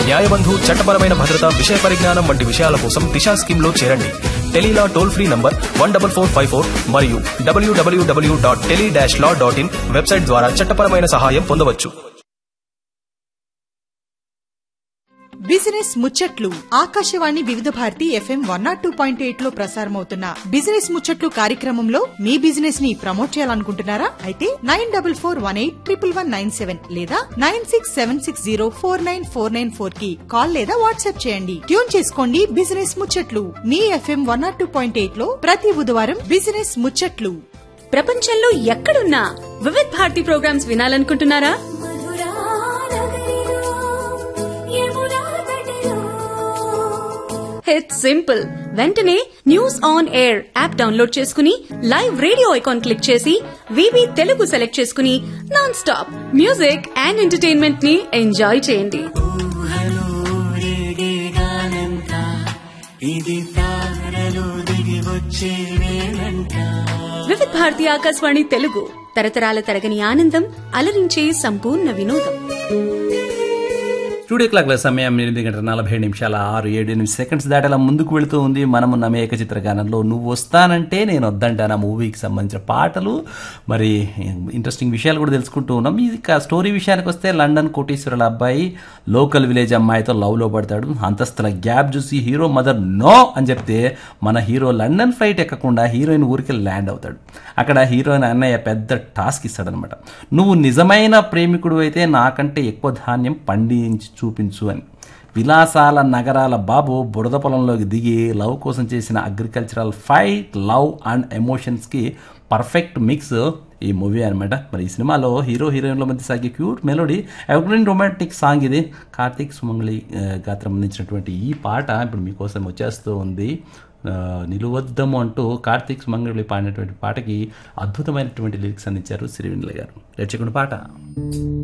న్యాయబంధు చట్టపరమైన భద్రత విషయ పరిజ్ఞానం వంటి విషయాల కోసం దిశా స్కీమ్ లో చేరండి Tele Law toll free number one double four five four మరియు W W W dot tele dash law dot in website ద్వారా చట్టపరమైన సహాయం పొందవచ్చు బిజినెస్ ముచ్చట్లు Akashvani Vividh Bharati FM one not two point eight లో ప్రసారమవుతున్న బిజినెస్ ముచ్చట్లు కార్యక్రమంలో మీ బిజినెస్ ని ప్రమోట్ చేయాలనుకుంటున్నారా అయితే nine double four one eight triple one nine seven లేదా nine six seven six zero four nine four nine four కి కాల్ లేదా వాట్సాప్ చేయండి ట్యూన్ చేసుకోండి బిజినెస్ ముచ్చట్లు మీ FM one not two point eight లో ప్రతి బుధవారం బిజినెస్ ముచ్చట్లు ప్రపంచంలో ఎక్కడున్నా వివిధ్ భారతి ప్రోగ్రామ్స్ వినాలనుకుంటున్నారా ఇట్స్ సింపుల్ వెంటనే news on air app download చేసుకుని లైవ్ రేడియో ఐకాన్ క్లిక్ చేసి వివి తెలుగు సెలెక్ట్ చేసుకుని non stop music and entertainment ని ఎంజాయ్ చేయండి వివిధ్ భారతి ఆకాశవాణి తెలుగు తరతరాల తరగని ఆనందం అలరించే సంపూర్ణ వినోదం స్టూడియో క్లాక్ల సమయం ఎనిమిది గంటల నలభై నిమిషాల ఆరు ఏడు ఎనిమిది సెకండ్స్ దాటేలా ముందుకు వెళుతూ ఉంది మనము నమ్మే ఏకచిత్ర గానంలో నువ్వు వస్తానంటే నేను వద్దంటాను ఆ మూవీకి సంబంధించిన పాటలు మరి ఇంట్రెస్టింగ్ విషయాలు కూడా తెలుసుకుంటూ ఉన్నాం ఇక స్టోరీ విషయానికి వస్తే లండన్ కోటీశ్వరుల అబ్బాయి లోకల్ విలేజ్ అమ్మాయితో లవ్లో పడతాడు అంతస్తుల గ్యాప్ చూసి హీరో మదర్ నో అని చెప్తే మన హీరో లండన్ ఫ్లైట్ ఎక్కకుండా హీరోయిన్ ఊరికి ల్యాండ్ అవుతాడు అక్కడ హీరోయిన్ అన్నయ్య పెద్ద టాస్క్ ఇస్తాడనమాట నువ్వు నిజమైన ప్రేమికుడు అయితే నాకంటే ఎక్కువ ధాన్యం పండించి చూపించు అని విలాసాల నగరాల బాబు బురద పొలంలోకి దిగి లవ్ కోసం చేసిన అగ్రికల్చరల్ ఫైట్ లవ్ అండ్ ఎమోషన్స్కి పర్ఫెక్ట్ మిక్స్ ఈ మూవీ అనమాట మరి ఈ సినిమాలో హీరో హీరోయిన్ల మధ్య సాగే cute melody evergreen romantic song ఇది కార్తీక్ సుమంగళి ఆ, గాత్రం అందించినటువంటి ఈ పాట ఇప్పుడు మీకోసం వచ్చేస్తూ ఉంది ఆ, నిలువద్దము అంటూ కార్తీక్ సుమంగళి పాడినటువంటి పాటకి అద్భుతమైనటువంటి లిరిక్స్ అందించారు సిరివెన్నెల గారు రెచ్చకుండా పాట